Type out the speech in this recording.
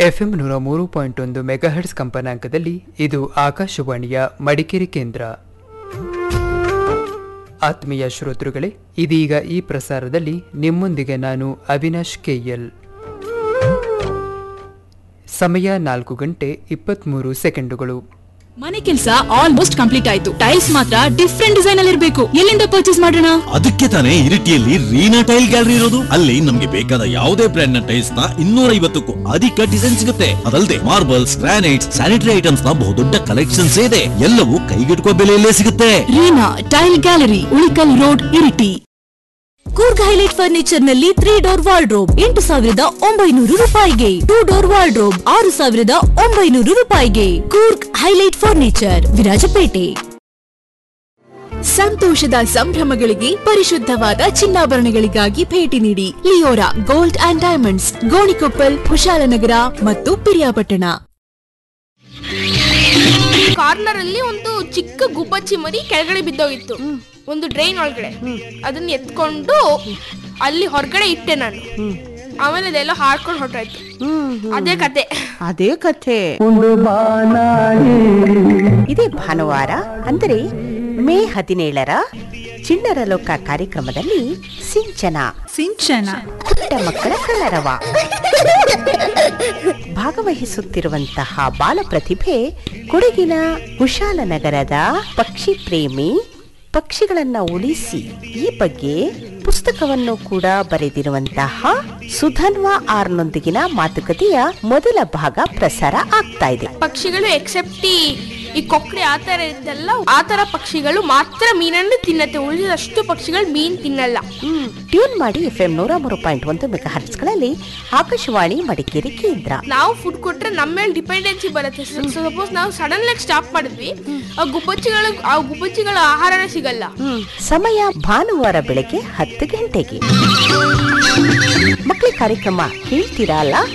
FM ನೂರ ಮೂರು point ಒಂದು ಮೆಗಾಹೆಡ್ಸ್ ಕಂಪನಾಂಕದಲ್ಲಿ ಇದು ಆಕಾಶವಾಣಿಯ ಮಡಿಕೇರಿ ಕೇಂದ್ರ ಆತ್ಮೀಯ ಶ್ರೋತೃಗಳೇ ಇದೀಗ ಈ ಪ್ರಸಾರದಲ್ಲಿ ನಿಮ್ಮೊಂದಿಗೆ ನಾನು ಅವಿನಾಶ್ ಕೆಎಲ್ ಸಮಯ ನಾಲ್ಕು ಗಂಟೆ ಇಪ್ಪತ್ತ್ಮೂರು ಸೆಕೆಂಡುಗಳು ಮನೆ ಕೆಲಸ ಆಲ್ಮೋಸ್ಟ್ ಕಂಪ್ಲೀಟ್ ಆಯ್ತು ಟೈಲ್ಸ್ ಮಾತ್ರ ಡಿಫ್ರೆಂಟ್ ಡಿಸೈನ್ ಅಲ್ಲಿ ಇರಬೇಕು ಎಲ್ಲಿಂದ ಪರ್ಚೇಸ್ ಮಾಡೋಣ ಅದಕ್ಕೆ ತಾನೇ ಇರಿಟಿಯಲ್ಲಿ ರೀನಾ ಟೈಲ್ ಗ್ಯಾಲರಿ ಇರೋದು ಅಲ್ಲಿ ನಮ್ಗೆ ಬೇಕಾದ ಯಾವುದೇ ಬ್ರ್ಯಾಂಡ್ ನ ಟೈಲ್ಸ್ ನ ಇನ್ನೂರ ಐವತ್ತಕ್ಕೂ ಅಧಿಕ ಡಿಸೈನ್ ಸಿಗುತ್ತೆ ಅದಲ್ಲದೆ ಮಾರ್ಬಲ್ಸ್ ಗ್ರಾನೈಟ್ಸ್ ಸ್ಯಾನಿಟರಿ ಐಟಮ್ಸ್ ನ ಬಹುದೊಡ್ಡ ಕಲೆಕ್ಷನ್ಸ್ ಇದೆ ಎಲ್ಲವೂ ಕೈಗೆಟುಕುವ ಬೆಲೆಯಲ್ಲೇ ಸಿಗುತ್ತೆ Reena tile gallery Ulikal road Iritty Coorg highlight furniture ನಲ್ಲಿ ತ್ರೀ ಡೋರ್ ವಾರ್ಡ್ರೋಬ್ ಎಂಟು ಸಾವಿರದ ಒಂಬೈನೂರು ರೂಪಾಯಿಗೆ ಟೂ ಡೋರ್ ವಾರ್ಡ್ರೋಬ್ ಆರು ಸಾವಿರದ ಒಂಬೈನೂರು ರೂಪಾಯಿಗೆ ಕೂರ್ಗ್ ಹೈಲೈಟ್ ಫರ್ನಿಚರ್ ವಿರಾಜಪೇಟೆ ಸಂತೋಷದ ಸಂಭ್ರಮಗಳಿಗೆ ಪರಿಶುದ್ಧವಾದ ಚಿನ್ನಾಭರಣಗಳಿಗಾಗಿ ಭೇಟಿ ನೀಡಿ Leora gold and diamonds Gonikoppal Kushalnagar ಮತ್ತು ಪಿರಿಯಾಪಟ್ಟಣ ಕಾರ್ನರ್ ಅಲ್ಲಿ ಒಂದು ಚಿಕ್ಕ ಗುಬ್ಬಚ್ಚಿ ಮರಿ ಕೆಳಗಡೆ ಬಿದ್ದೋಗಿತ್ತು ಒಂದು ಡ್ರೈನ್ ಒಳಗಡೆ ಅದನ್ನ ಎತ್ಕೊಂಡು ಅಲ್ಲಿ ಹೊರಗಡೆ ಇಟ್ಟೆ ನಾನು ಆಮೇಲೆ ಅದೆಲ್ಲ ಹಾಡ್ಕೊಂಡು ಹೊರಟಾಯ್ತು ಅದೇ ಕತೆ ಅದೇ ಕಥೆ ಇದೇ ಭಾನುವಾರ ಅಂದರೆ ಮೇ ಹದಿನೇಳರ ಚಿಣ್ಣರ ಲೋಕ ಕಾರ್ಯಕ್ರಮದಲ್ಲಿ ಸಿಂಚನ ಸಿಂಚನ ಪುಟ್ಟ ಮಕ್ಕಳ ಕಲರವ ಭಾಗವಹಿಸುತ್ತಿರುವಂತಹ ಬಾಲ ಪ್ರತಿಭೆ ಕೊಡಗಿನ ಕುಶಾಲನಗರದ ಪಕ್ಷಿ ಪ್ರೇಮಿ ಪಕ್ಷಿಗಳನ್ನ ಉಳಿಸಿ ಈ ಬಗ್ಗೆ ಪುಸ್ತಕವನ್ನು ಕೂಡ ಬರೆದಿರುವಂತಹ ಸುಧನ್ವಾ ಆರ್ನೊಂದಿಗಿನ ಮಾತುಕತೆಯ ಮೊದಲ ಭಾಗ ಪ್ರಸಾರ ಆಗ್ತಾ ಇದೆ ಪಕ್ಷಿಗಳು ಎಕ್ಸೆಪ್ಟ್ ಈ ಈ ಕೊಕ್ಕರೆ ಆ ತರ ಇದ್ದಲ್ಲ ಆ ತರ ಪಕ್ಷಿಗಳು ಮಾತ್ರ ಮೀನನ್ನು ತಿನ್ನತ್ತೆ ಉಳಿದಷ್ಟು ಪಕ್ಷಿಗಳು ಮೀನ್ ತಿನ್ನಲ್ಲ ಟ್ಯೂನ್ ಮಾಡಿ ಎಫ್ ಎಂ ನೂರ ಮೂರು ಪಾಯಿಂಟ್ ಒಂದು ಮೆಗಾ ಹರ್ಟ್ಸ್ಗಳಲ್ಲಿ ಆಕಾಶವಾಣಿ ಮಡಿಕೇರಿ ಕೇಂದ್ರ ನಾವು ಫುಡ್ ಕೊಟ್ರೆ ನಮ್ಮ ಮೇಲೆ ಡಿಪೆಂಡೆನ್ಸಿ ಬರುತ್ತೆ ಸಪೋಸ್ ನಾವು ಸಡನ್ ಆಗಿ ಸ್ಟಾಪ್ ಮಾಡಿದ್ವಿ ಆ ಗುಬ್ಬಚ್ಚಿಗಳ ಆ ಗುಬ್ಬಚ್ಚಿಗಳ ಆಹಾರನೇ ಸಿಗಲ್ಲ ಸಮಯ ಭಾನುವಾರ ಬೆಳಗ್ಗೆ ಹತ್ತು ಗಂಟೆಗೆ ಮಕ್ಕಳ ಕಾರ್ಯಕ್ರಮ ಹೇಳ್ತೀರಾ ಅಲ್ಲ